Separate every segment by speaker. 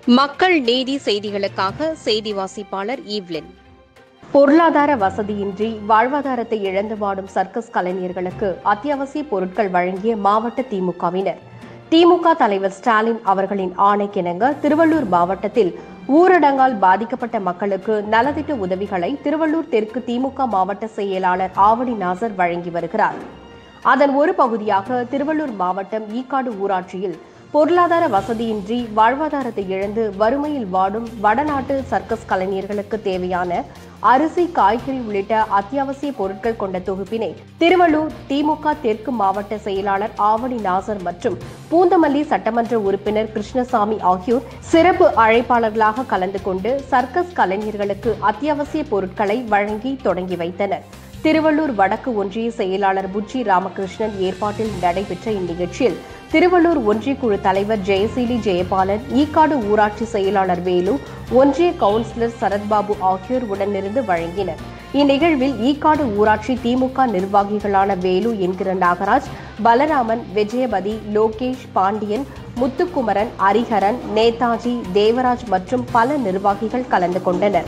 Speaker 1: மக்கள் நீதி செய்திகளுக்காக செய்தி வாசிப்பாளர் ஈவ்லின்
Speaker 2: பொருளாதார வசதியின்றி வாழ்வாதாரத்தை இழந்து வாடும் சர்க்கஸ் கலைஞர்களுக்கு அத்தியாவசிய பொருட்கள் வழங்கிய மாவட்ட திமுகவினர் திமுக தலைவர் ஸ்டாலின் அவர்களின் ஆணைக்கிணங்க திருவள்ளூர் மாவட்டத்தில் ஊரடங்கால் பாதிக்கப்பட்ட மக்களுக்கு நலத்திட்ட உதவிகளை திருவள்ளூர் தெற்கு திமுக மாவட்ட செயலாளர் ஆவடி நாசர் வழங்கி வருகிறார் அதன் ஒரு பகுதியாக திருவள்ளூர் மாவட்டம் ஈக்காடு ஊராட்சியில் பொருளாதார வசதியின்றி வாழ்வாதாரத்தை இழந்து வறுமையில் வாடும் வடநாட்டு சர்க்கஸ் கலைஞர்களுக்கு தேவையான அரிசி காய்கறி உள்ளிட்ட அத்தியாவசிய பொருட்கள் கொண்ட தொகுப்பினை திருவள்ளூர் திமுக தெற்கு மாவட்ட செயலாளர் ஆவணி நாசர் மற்றும் பூந்தமல்லி சட்டமன்ற உறுப்பினர் கிருஷ்ணசாமி ஆகியோர் சிறப்பு அழைப்பாளர்களாக கலந்து கொண்டு சர்க்கஸ் கலைஞர்களுக்கு அத்தியாவசிய பொருட்களை வழங்கி தொடங்கி வைத்தனர் திருவள்ளூர் வடக்கு ஒன்றிய செயலாளர் புஜ்ஜி ராமகிருஷ்ணன் ஏற்பாட்டில் நடைபெற்ற இந்நிகழ்ச்சியில் திருவள்ளூர் ஒன்றிய குழு தலைவர் ஜெயசீலி ஜெயபாலன் ஈக்காடு ஊராட்சி செயலாளர் வேலு ஒன்றிய கவுன்சிலர் சரத்பாபு ஆகியோர் உடனிருந்து வழங்கினர் இந்நிகழ்வில் ஈக்காடு ஊராட்சி திமுக நிர்வாகிகளான வேலு என்கிற நாகராஜ் பலராமன் விஜயபதி லோகேஷ் பாண்டியன் முத்துக்குமரன் ஹரிஹரன் நேதாஜி தேவராஜ் மற்றும் பல நிர்வாகிகள் கலந்து கொண்டனர்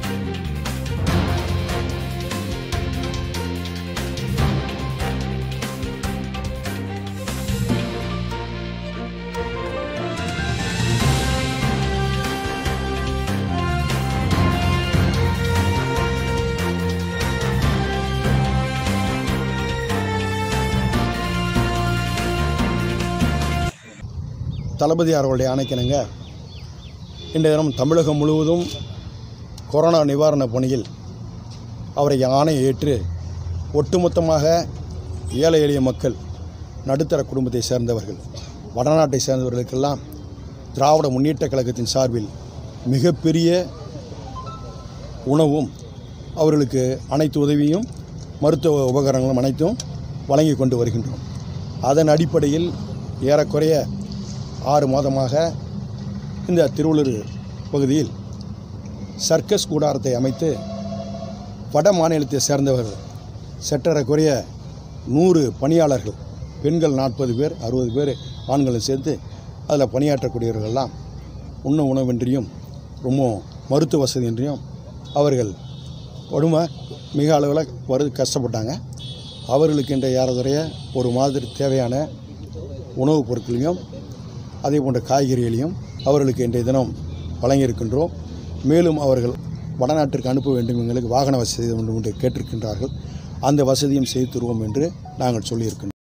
Speaker 3: தளபதி அவர்களுடைய ஆணைக்கிணங்க இன்றைய தினம் தமிழகம் முழுவதும் கொரோனா நிவாரணப் பணியில் அவரை ஆணை ஏற்று ஒட்டுமொத்தமாக ஏழை எளிய மக்கள் நடுத்தர குடும்பத்தை சேர்ந்தவர்கள் வடநாட்டை சேர்ந்தவர்களுக்கெல்லாம் திராவிட முன்னேற்றக் கழகத்தின் சார்பில் மிகப்பெரிய உணவும் அவர்களுக்கு அனைத்து உதவியும் மருத்துவ உபகரணங்களும் அனைத்தும் வழங்கி கொண்டு வருகின்றோம் அதன் அடிப்படையில் ஏறக்குறைய ஆறு மாதமாக இந்த திருவள்ளூர் பகுதியில் சர்க்கஸ் கூடாரத்தை அமைத்து வட மாநிலத்தை சேர்ந்தவர்கள் சற்றேறக்குறைய நூறு பணியாளர்கள் பெண்கள் நாற்பது பேர் அறுபது பேர் ஆண்களும் சேர்த்து அதில் பணியாற்றக்கூடியவர்கள்லாம் உண்ண உணவின்றியும் ரொம்ப மருத்துவ வசதியின்றியும் அவர்கள் கொடுமை மிக அளவில் வரு கஷ்டப்பட்டாங்க அவர்களுக்கு இன்றைய ஏறக்குறைய ஒரு மாதத்திற்கு தேவையான உணவுப் பொருட்களையும் அதே போன்ற காய்கறிகளையும் அவர்களுக்கு இன்றைய தினம் வழங்கியிருக்கின்றோம் மேலும் அவர்கள் வடநாட்டிற்கு அனுப்ப வேண்டும் எங்களுக்கு வாகன வசதி வேண்டும் என்று கேட்டிருக்கின்றார்கள் அந்த வசதியும் செய்து தருவோம் என்று நாங்கள் சொல்லியிருக்கின்றோம்